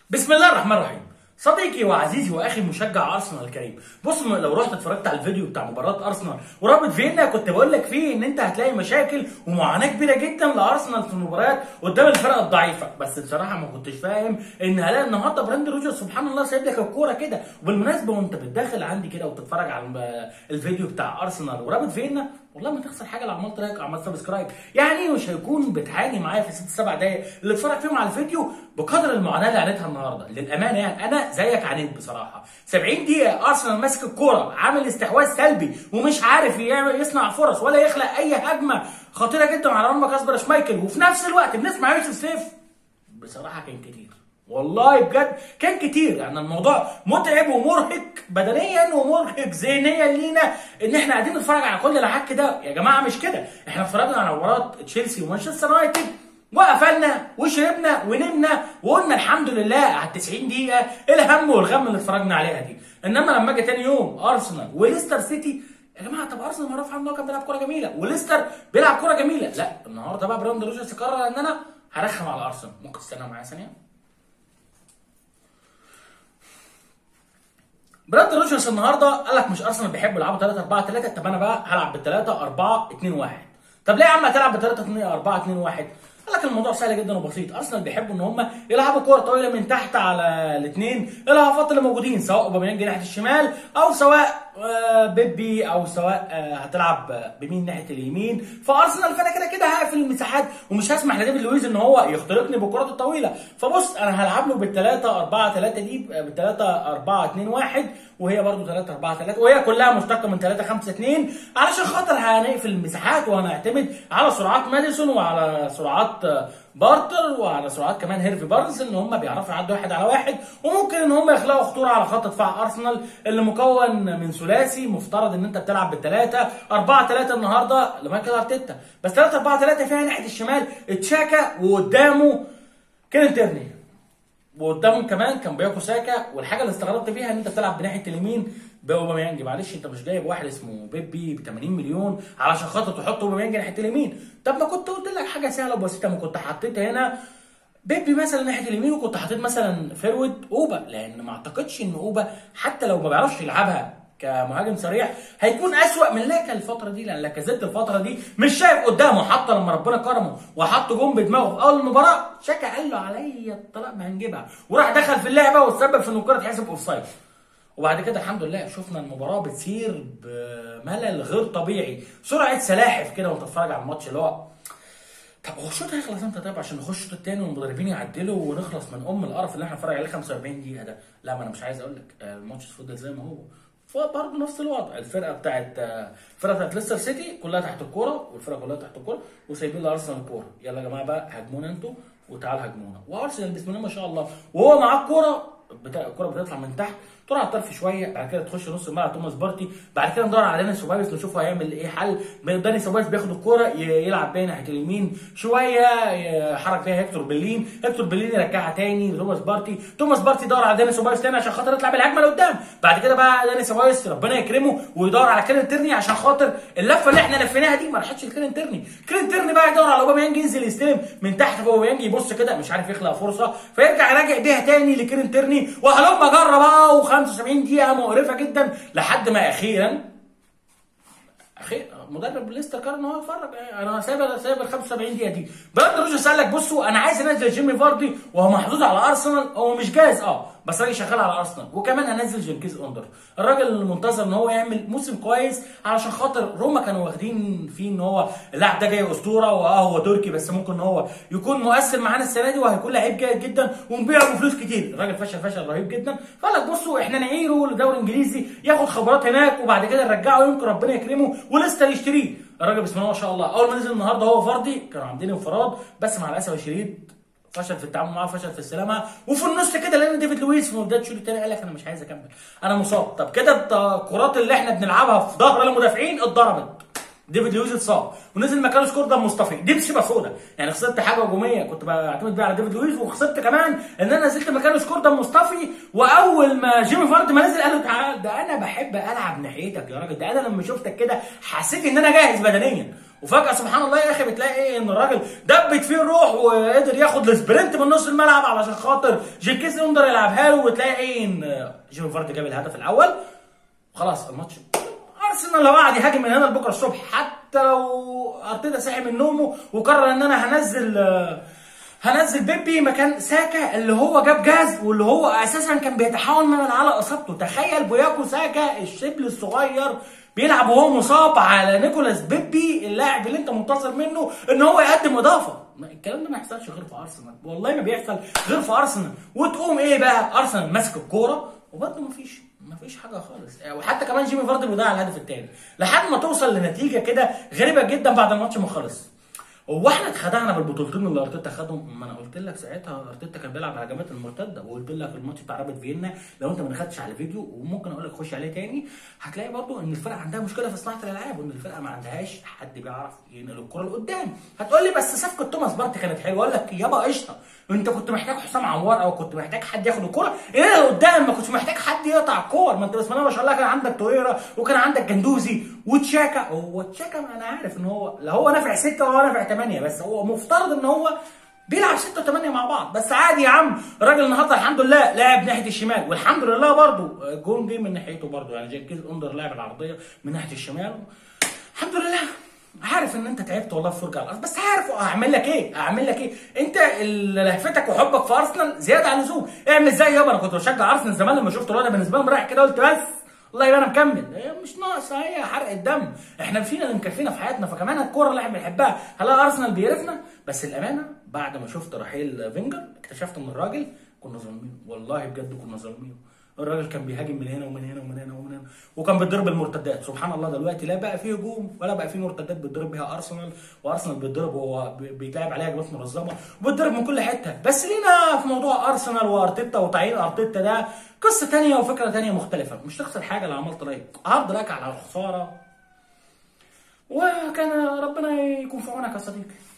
بسم الله الرحمن الرحيم صديقي وعزيزي واخي مشجع ارسنال الكريم بص م- لو رحت اتفرجت على الفيديو بتاع مباراه ارسنال ورابط فيينا كنت بقول لك فيه ان انت هتلاقي مشاكل ومعاناه كبيره جدا لارسنال في المباريات قدام الفرق الضعيفه بس بصراحه ما كنتش فاهم ان هلاقي النهارده براند روجرز سبحان الله سايب لك الكوره كده وبالمناسبه وانت بتدخل عندي كده وتتفرج على الم- الفيديو بتاع ارسنال ورابط فيينا والله ما تخسر حاجه لو عملت لايك او عملت سبسكرايب يعني مش هيكون بتعاني معايا في ست سبع دقايق اللي اتفرج فيهم على الفيديو بقدر المعاناه اللي عانيتها النهارده للامانه يعني انا زيك عانيت بصراحه 70 دقيقه ارسنال ماسك الكوره عامل استحواذ سلبي ومش عارف يعمل يصنع فرص ولا يخلق اي هجمه خطيره جدا على مرمى كاسبر شمايكل وفي نفس الوقت بنسمع يوسف سيف بصراحه كان كتير والله بجد كان كتير يعني الموضوع متعب ومرهق بدنيا ومرهق ذهنيا لينا ان احنا قاعدين نتفرج على كل العك ده يا جماعه مش كده احنا اتفرجنا على مباراه تشيلسي ومانشستر يونايتد وقفلنا وشربنا ونمنا وقلنا الحمد لله على 90 دقيقه الهم والغم اللي اتفرجنا عليها دي انما لما اجي تاني يوم ارسنال وليستر سيتي يا جماعه طب ارسنال معروف عنه إن هو كان بيلعب كوره جميله وليستر بيلعب كوره جميله لا النهارده بقى براند روجرز قرر ان انا هرخم على ارسنال ممكن تستنى معايا ثانيه براند روجرز النهارده قال لك مش ارسنال بيحب يلعبوا 3 4 3 طب انا بقى هلعب بال 3 4 2 1 طب ليه يا عم هتلعب بال 3 2 4 2 1 قال لك الموضوع سهل جدا وبسيط ارسنال بيحبوا ان هم يلعبوا كوره طويله من تحت على الاثنين الهافات اللي موجودين سواء اوباميانج ناحيه الشمال او سواء آه، بيبي او سواء آه، هتلعب آه، بمين ناحيه اليمين فارسنال فانا كده كده هقفل المساحات ومش هسمح لديفيد لويز ان هو يخترقني بالكرات الطويله فبص انا هلعب له بالثلاثه 4 3 دي بالثلاثه 4 2 1 وهي برضو 3 4 3 وهي كلها مشتقه من 3 5 2 علشان خاطر هنقفل المساحات وهنعتمد على سرعات ماديسون وعلى سرعات آه، بارتر وعلى سرعات كمان هيرفي بارنز ان هم بيعرفوا يعدوا واحد على واحد وممكن ان هم يخلقوا خطوره على خط دفاع ارسنال اللي مكون من ثلاثي مفترض ان انت بتلعب بالثلاثه 4 3 النهارده لمايكل ارتيتا بس 3 4 3 فيها ناحيه الشمال تشاكا وقدامه كيرن تيرني وقدامهم كمان كان بياكو ساكا والحاجه اللي استغربت فيها ان انت بتلعب بناحيه اليمين باوباميانج معلش انت مش جايب واحد اسمه بيبي ب 80 مليون علشان خاطر تحط اوباميانج ناحيه اليمين طب ما كنت قلت لك حاجه سهله وبسيطه ما كنت حطيت هنا بيبي مثلا ناحيه اليمين وكنت حطيت مثلا فيرود اوبا لان ما اعتقدش ان اوبا حتى لو ما بيعرفش يلعبها كمهاجم صريح هيكون اسوأ من لاكا الفتره دي لان لاكازيت الفتره دي مش شايف قدامه حتى لما ربنا كرمه وحط جون بدماغه في اول المباراه شاكا قال له عليا الطلاق ما هنجيبها وراح دخل في اللعبه وتسبب في ان الكره تحسب اوف سايد وبعد كده الحمد لله شفنا المباراه بتسير بملل غير طبيعي سرعه سلاحف كده وانت بتتفرج على الماتش اللي هو طب هو الشوط هيخلص امتى طيب عشان نخش الشوط الثاني والمدربين يعدلوا ونخلص من ام القرف اللي احنا بنتفرج عليه 45 دقيقه ده لا ما انا مش عايز اقول لك آه، الماتش فضل زي ما هو فبرضه نفس الوضع الفرقه بتاعت آه، الفرقه بتاعت ليستر سيتي كلها تحت الكوره والفرقه كلها تحت الكوره وسايبين لارسنال الكوره يلا يا جماعه بقى هاجمونا انتوا وتعالوا هاجمونا وارسنال بسم الله ما شاء الله وهو معاه الكوره بتاع الكوره بتطلع من تحت تروح على الطرف شويه بعد كده تخش نص الملعب توماس بارتي بعد كده ندور على داني سوبايس نشوف هيعمل ايه حل داني سوبايس بياخد الكوره ي- يلعب بيها ناحيه اليمين شويه يحرك فيها هيكتور بلين هيكتور بلين يرجعها تاني لتوماس بارتي توماس بارتي يدور على داني سوبايس تاني عشان خاطر يطلع بالهجمه لقدام بعد كده بقى داني سوبايس ربنا يكرمه ويدور على كيرن تيرني عشان خاطر اللفه اللي احنا لفيناها دي ما راحتش لكيرن تيرني كيرن تيرني بقى يدور على اوباميانج ينزل يستلم من تحت فاوباميانج يبص كده مش عارف يخلق فرصه فيرجع يراجع بيها تاني لكيرن تيرني وهلم جرى بقى و75 دقيقه مقرفه جدا لحد ما اخيرا اخي مدرب ليستر قرر ان هو يفرج انا سايب سايب ال 75 دقيقه دي براند روجرز قال لك بصوا انا عايز انزل جيمي فاردي وهو محظوظ على ارسنال هو مش جاهز اه بس راجل شغال على ارسنال وكمان هنزل جنكيز اوندر الراجل منتظر ان هو يعمل موسم كويس علشان خاطر روما كانوا واخدين فيه ان هو اللاعب ده جاي اسطوره واه هو تركي بس ممكن ان هو يكون مؤثر معانا السنه دي وهيكون لعيب جيد جدا ونبيعه بفلوس كتير الراجل فشل فشل رهيب جدا فقال لك بصوا احنا نعيره لدوري انجليزي ياخد خبرات هناك وبعد كده نرجعه يمكن ربنا يكرمه ولسه يشتريه الراجل بسم الله ما شاء الله اول ما نزل النهارده هو فردي كانوا عاملين انفراد بس مع الاسف الشديد فشل في التعامل معاه فشل في السلامه وفي النص كده لان ديفيد لويس في بدايه الشوط الثاني قال لك انا مش عايز اكمل انا مصاب طب كده الكرات اللي احنا بنلعبها في ظهر المدافعين اتضربت ديفيد لويس اتصاب ونزل مكانه سكوردر مصطفي دي مصيبه سودا يعني خسرت حاجه هجوميه كنت بعتمد بيها على ديفيد لويس وخسرت كمان ان انا نزلت مكانه سكوردر مصطفي واول ما جيمي فارد ما نزل قال له تعال ده انا بحب العب ناحيتك يا راجل ده انا لما شفتك كده حسيت ان انا جاهز بدنيا وفجاه سبحان الله يا اخي بتلاقي ايه ان الراجل دبت فيه الروح وقدر ياخد السبرنت من نص الملعب علشان خاطر جنكيز يقدر يلعبها له وتلاقي ايه ان جيمي فاردي جاب الهدف الاول وخلاص الماتش ارسنال لو قعد يهاجم من هنا لبكره الصبح حتى لو ارتيتا صحي من نومه وقرر ان انا هنزل هنزل بيبي مكان ساكا اللي هو جاب جاز واللي هو اساسا كان بيتحول من على اصابته تخيل بوياكو ساكا الشبل الصغير بيلعب وهو مصاب على نيكولاس بيبي اللاعب اللي انت منتظر منه ان هو يقدم اضافه الكلام ده ما يحصلش غير في ارسنال والله ما بيحصل غير في ارسنال وتقوم ايه بقى ارسنال ماسك الكوره وبرده ما فيش ما فيش حاجه خالص وحتى كمان جيمي فاردي بيضيع الهدف الثاني لحد ما توصل لنتيجه كده غريبه جدا بعد الماتش ما خلص هو احنا اتخدعنا بالبطولتين اللي ارتيتا خدهم ما انا قلت لك ساعتها ارتيتا كان بيلعب هجمات المرتده وقلت لك الماتش بتاع رابط فيينا لو انت ما دخلتش على الفيديو وممكن اقول لك خش عليه تاني هتلاقي برضو ان الفرقه عندها مشكله في صناعه الالعاب وان الفرقه ما عندهاش حد بيعرف ينقل الكره لقدام هتقول لي بس صفقه توماس بارتي كانت حلوه اقول لك يابا قشطه انت كنت محتاج حسام عوار او كنت محتاج حد ياخد الكوره انما قدام ما كنتش محتاج حد يقطع الكور ما انت بسم الله ما شاء الله كان عندك تويرا وكان عندك جندوزي وتشاكا هو تشاكا انا عارف ان هو لا هو نافع سته ولا هو نافع ثمانيه بس هو مفترض ان هو بيلعب 6 و8 مع بعض بس عادي يا عم الراجل النهارده الحمد لله لاعب ناحيه الشمال والحمد لله برضه جون جه من ناحيته برضه يعني جاكيز اندر لاعب العرضيه من ناحيه الشمال الحمد لله عارف ان انت تعبت والله في فرجه على الارض بس عارف اعمل لك ايه اعمل لك ايه انت اللي لهفتك وحبك في ارسنال زياده عن اللزوم اعمل زي يابا انا كنت بشجع ارسنال زمان لما شفت الوضع بالنسبه لهم رايح كده قلت بس والله يبقى انا مكمل هي مش ناقصه هي حرق الدم احنا فينا اللي مكفينا في حياتنا فكمان الكوره اللي احنا بنحبها هل ارسنال بيقرفنا بس الامانه بعد ما شفت رحيل فينجر اكتشفت ان الراجل كنا ظالمين والله بجد كنا ظالمين الراجل كان بيهاجم من هنا ومن هنا ومن هنا ومن هنا وكان بيضرب المرتدات سبحان الله دلوقتي لا بقى فيه هجوم ولا بقى فيه مرتدات بيضرب بيها ارسنال وارسنال بيضرب وهو بيتلعب عليها هجمات منظمه وبيضرب من كل حته بس لينا في موضوع ارسنال وارتيتا وتعيين ارتيتا ده قصه ثانيه وفكره ثانيه مختلفه مش تخسر حاجه لو عملت لايك هارد لايك على الخساره وكان ربنا يكون في عونك يا صديقي